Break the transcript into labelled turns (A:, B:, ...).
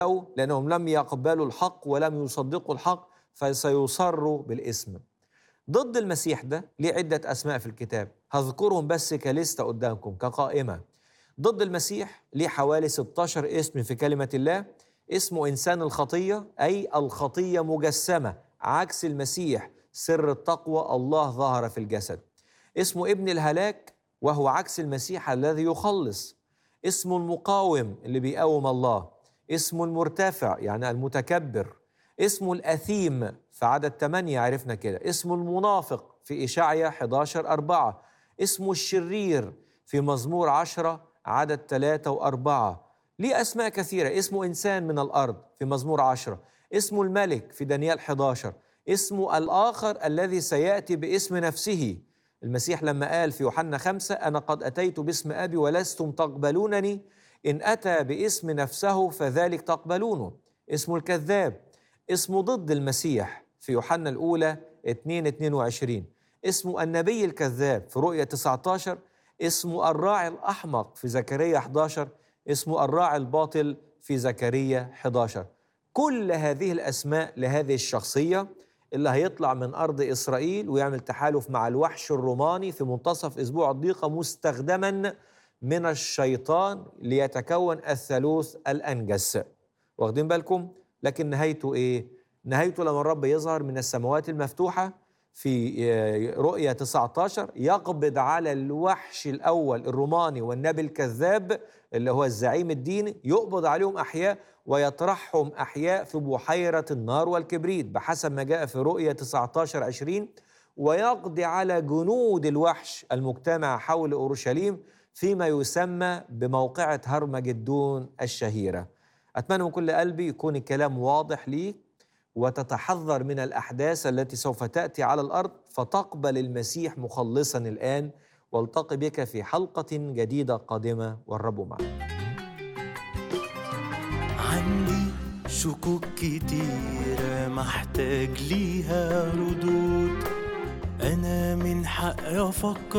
A: لأنهم لم يقبلوا الحق ولم يصدقوا الحق فسيصروا بالاسم ضد المسيح ده ليه عدة أسماء في الكتاب هذكرهم بس كليستة قدامكم كقائمة ضد المسيح ليه حوالي 16 اسم في كلمة الله اسمه إنسان الخطية أي الخطية مجسمة عكس المسيح سر التقوى الله ظهر في الجسد اسمه ابن الهلاك وهو عكس المسيح الذي يخلص اسمه المقاوم اللي بيقاوم الله اسمه المرتفع يعني المتكبر اسمه الأثيم في عدد 8 عرفنا كده اسمه المنافق في إشعيا 11 أربعة اسمه الشرير في مزمور 10 عدد 3 و4 ليه أسماء كثيرة اسمه إنسان من الأرض في مزمور 10 اسمه الملك في دانيال 11 اسمه الآخر الذي سيأتي باسم نفسه المسيح لما قال في يوحنا خمسة أنا قد أتيت باسم أبي ولستم تقبلونني إن أتى باسم نفسه فذلك تقبلونه اسمه الكذاب اسمه ضد المسيح في يوحنا الأولى 2 22 اسمه النبي الكذاب في رؤية 19 اسمه الراعي الأحمق في زكريا 11 اسمه الراعي الباطل في زكريا 11 كل هذه الأسماء لهذه الشخصية اللي هيطلع من أرض إسرائيل ويعمل تحالف مع الوحش الروماني في منتصف أسبوع الضيقة مستخدما من الشيطان ليتكون الثالوث الأنجس واخدين بالكم؟ لكن نهايته إيه؟ نهايته لما الرب يظهر من السماوات المفتوحة في رؤية 19 يقبض على الوحش الأول الروماني والنبي الكذاب اللي هو الزعيم الديني يقبض عليهم أحياء ويطرحهم أحياء في بحيرة النار والكبريت بحسب ما جاء في رؤية 19 20 ويقضي على جنود الوحش المجتمع حول أورشليم فيما يسمى بموقعة هرمجدون الشهيرة أتمنى من كل قلبي يكون الكلام واضح ليك وتتحذر من الأحداث التي سوف تأتي على الأرض فتقبل المسيح مخلصا الآن والتقي بك في حلقة جديدة قادمة والرب معك
B: عندي شكوك كتيرة محتاج ليها ردود أنا من حقي أفكر